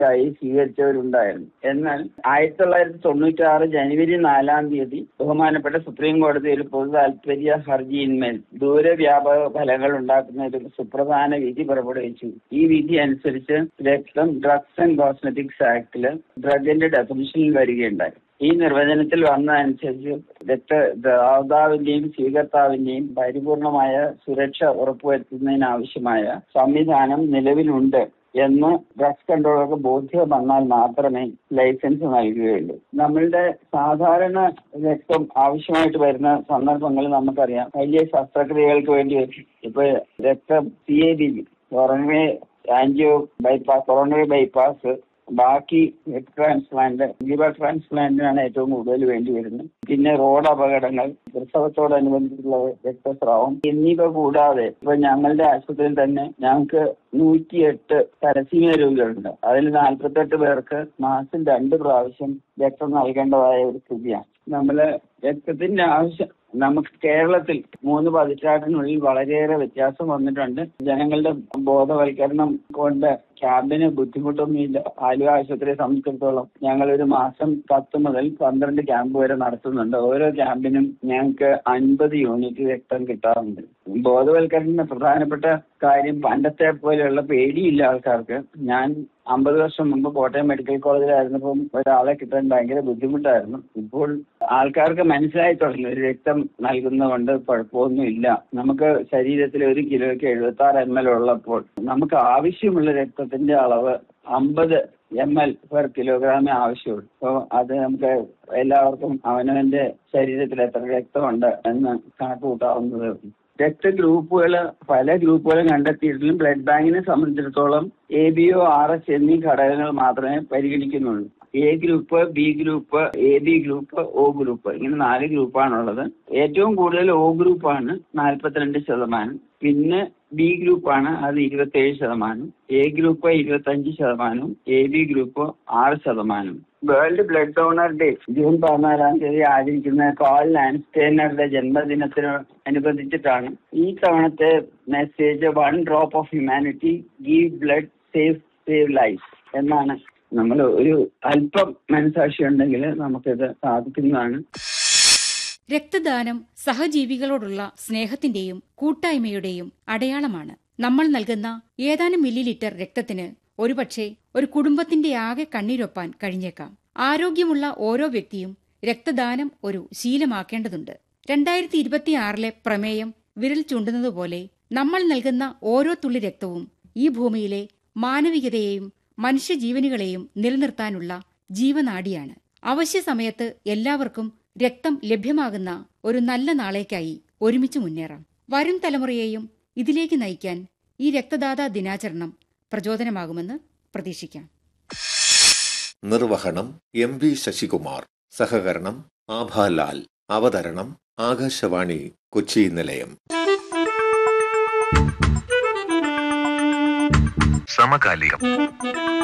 ആയി സ്വീകരിച്ചവരുണ്ടായിരുന്നു എന്നാൽ ആയിരത്തി തൊള്ളായിരത്തി തൊണ്ണൂറ്റി ആറ് ജനുവരി നാലാം തീയതി ബഹുമാനപ്പെട്ട സുപ്രീം കോടതി ഒരു പൊതു താല്പര്യ ഹർജിയിന്മേൽ ദൂരവ്യാപക ഫലങ്ങൾ ഉണ്ടാക്കുന്ന ഒരു സുപ്രധാന വിധി പുറപ്പെടുവിച്ചു ഈ വിധി അനുസരിച്ച് രക്തം ഡ്രഗ്സ് ആൻഡ് കോസ്മെറ്റിക്സ് ആക്ടില് ഡ്രഗിന്റെ ഡെഫിനിഷനിൽ വരികയുണ്ടായി ഈ നിർവചനത്തിൽ വന്നതനുസരിച്ച് രക്തദാതാവിന്റെയും സ്വീകർത്താവിന്റെയും പരിപൂർണമായ സുരക്ഷ ഉറപ്പുവരുത്തുന്നതിനാവശ്യമായ സംവിധാനം നിലവിലുണ്ട് എന്ന് ഡ്രഗ്സ് കൺട്രോളർക്ക് ബോധ്യം വന്നാൽ മാത്രമേ ലൈസൻസ് നൽകുകയുള്ളൂ നമ്മളുടെ സാധാരണ രക്തം ആവശ്യമായിട്ട് വരുന്ന സന്ദർഭങ്ങളിൽ നമുക്കറിയാം വലിയ ശസ്ത്രക്രിയകൾക്ക് വേണ്ടി ഇപ്പൊ രക്തം C A B coronary angio bypass coronary bypass ബാക്കി ഹെഡ് ട്രാൻസ്പ്ലാന്റ് ലിവർ ട്രാൻസ്പ്ലാന്റിനാണ് ഏറ്റവും കൂടുതൽ വേണ്ടി വരുന്നത് പിന്നെ റോഡ് അപകടങ്ങൾ പ്രസവത്തോടനുബന്ധിച്ചുള്ള രക്തസ്രാവം എന്നിവ കൂടാതെ ഇപ്പൊ ഞങ്ങളുടെ ആശുപത്രിയിൽ തന്നെ ഞങ്ങൾക്ക് നൂറ്റിയെട്ട് തലസീമിയ രോഗികളുണ്ട് അതിൽ നാൽപ്പത്തെട്ട് പേർക്ക് മാസം രണ്ട് പ്രാവശ്യം രക്തം നൽകേണ്ടതായ ഒരു സ്ഥിതിയാണ് നമ്മള് രക്തത്തിന്റെ ആവശ്യം നമുക്ക് കേരളത്തിൽ മൂന്ന് പതിറ്റാണ്ടിനുള്ളിൽ വളരെയേറെ വ്യത്യാസം വന്നിട്ടുണ്ട് ജനങ്ങളുടെ ബോധവൽക്കരണം കൊണ്ട് ക്യാമ്പിന് ബുദ്ധിമുട്ടൊന്നുമില്ല ആലുവ ആശുപത്രിയെ സംബന്ധിച്ചിടത്തോളം ഞങ്ങൾ ഒരു മാസം പത്ത് മുതൽ പന്ത്രണ്ട് ക്യാമ്പ് വരെ നടത്തുന്നുണ്ട് ഓരോ ക്യാമ്പിനും ഞങ്ങൾക്ക് അൻപത് യൂണിറ്റ് രക്തം കിട്ടാറുണ്ട് ബോധവൽക്കരണത്തിന്റെ പ്രധാനപ്പെട്ട കാര്യം പണ്ടത്തെ പോലെയുള്ള പേടിയില്ല ആൾക്കാർക്ക് ഞാൻ അമ്പത് വർഷം മുമ്പ് കോട്ടയം മെഡിക്കൽ കോളേജിലായിരുന്നപ്പം ഒരാളെ കിട്ടാൻ ഭയങ്കര ബുദ്ധിമുട്ടായിരുന്നു ഇപ്പോൾ ആൾക്കാർക്ക് മനസ്സിലായി തുടങ്ങി ഒരു രക്തം നൽകുന്നതുകൊണ്ട് കുഴപ്പമൊന്നുമില്ല നമുക്ക് ശരീരത്തിൽ ഒരു കിലോയ്ക്ക് എഴുപത്തി ആറ് എം എൽ ഉള്ളപ്പോൾ നമുക്ക് ആവശ്യമുള്ള രക്തത്തിന്റെ അളവ് അമ്പത് എം എൽ പെർ കിലോഗ്രാമേ ആവശ്യമുള്ളൂ അപ്പോൾ അത് നമുക്ക് എല്ലാവർക്കും അവനവന്റെ ശരീരത്തിൽ എത്ര രക്തമുണ്ട് എന്ന് കണക്ക് കൂട്ടാവുന്നതേ ഉള്ളൂ രക്തഗ്രൂപ്പുകൾ പല ഗ്രൂപ്പുകളും കണ്ടെത്തിയിട്ടും ബ്ലഡ് ബാങ്കിനെ സംബന്ധിച്ചിടത്തോളം A B O R S എന്നീ ഘടകങ്ങൾ മാത്രമേ പരിഗണിക്കുന്നുള്ളൂ A group B group A B group O group ഇങ്ങനെ നാല് ഗ്രൂപ്പാണുള്ളത് ഏറ്റവും കൂടുതൽ ഒ ഗ്രൂപ്പാണ് നാൽപ്പത്തിരണ്ട് ശതമാനം പിന്നെ ബി ഗ്രൂപ്പാണ് അത് ഇരുപത്തേഴ് ശതമാനം എ ഗ്രൂപ്പ് ഇരുപത്തഞ്ച് ശതമാനവും എ ബി ഗ്രൂപ്പ് ആറ് ശതമാനം world blood donor day June പതിനാലാം തീയതി ആചരിക്കുന്ന കോൾ ലാൻസ്റ്റേനറുടെ ജന്മദിനത്തിന് അനുബന്ധിച്ചിട്ടാണ് ഈ തവണത്തെ message one drop of humanity give blood save save life എന്നാണ് നമ്മൾ ഒരു അല്പം മനസാക്ഷി ഉണ്ടെങ്കിൽ നമുക്കിത് സാധിക്കുന്നതാണ് രക്തദാനം സഹജീവികളോടുള്ള സ്നേഹത്തിന്റെയും കൂട്ടായ്മയുടെയും അടയാളമാണ് നമ്മൾ നൽകുന്ന ഏതാനും മില്ലി ലിറ്റർ രക്തത്തിന് ഒരുപക്ഷെ ഒരു കുടുംബത്തിന്റെ ആകെ കണ്ണീരൊപ്പാൻ കഴിഞ്ഞേക്കാം ആരോഗ്യമുള്ള ഓരോ വ്യക്തിയും രക്തദാനം ഒരു ശീലമാക്കേണ്ടതുണ്ട് രണ്ടായിരത്തി ഇരുപത്തിയാറിലെ പ്രമേയം വിരൽ ചൂണ്ടുന്നതുപോലെ നമ്മൾ നൽകുന്ന ഓരോ തുള്ളി രക്തവും ഈ ഭൂമിയിലെ മാനവികതയെയും മനുഷ്യജീവനുകളെയും നിലനിർത്താനുള്ള ജീവനാഡിയാണ് അവശ്യ സമയത്ത് എല്ലാവർക്കും രക്തം ലഭ്യമാകുന്ന ഒരു നല്ല നാളേക്കായി ഒരുമിച്ച് മുന്നേറാം വരും തലമുറയെയും ഇതിലേക്ക് നയിക്കാൻ ഈ രക്തദാതാ ദിനാചരണം പ്രചോദനമാകുമെന്ന് പ്രതീക്ഷിക്കാം നിർവഹണം എം വി ശശികുമാർ സഹകരണം ആഭാലാൽ അവതരണം ആകാശവാണി കൊച്ചി നിലയം സമകാലികം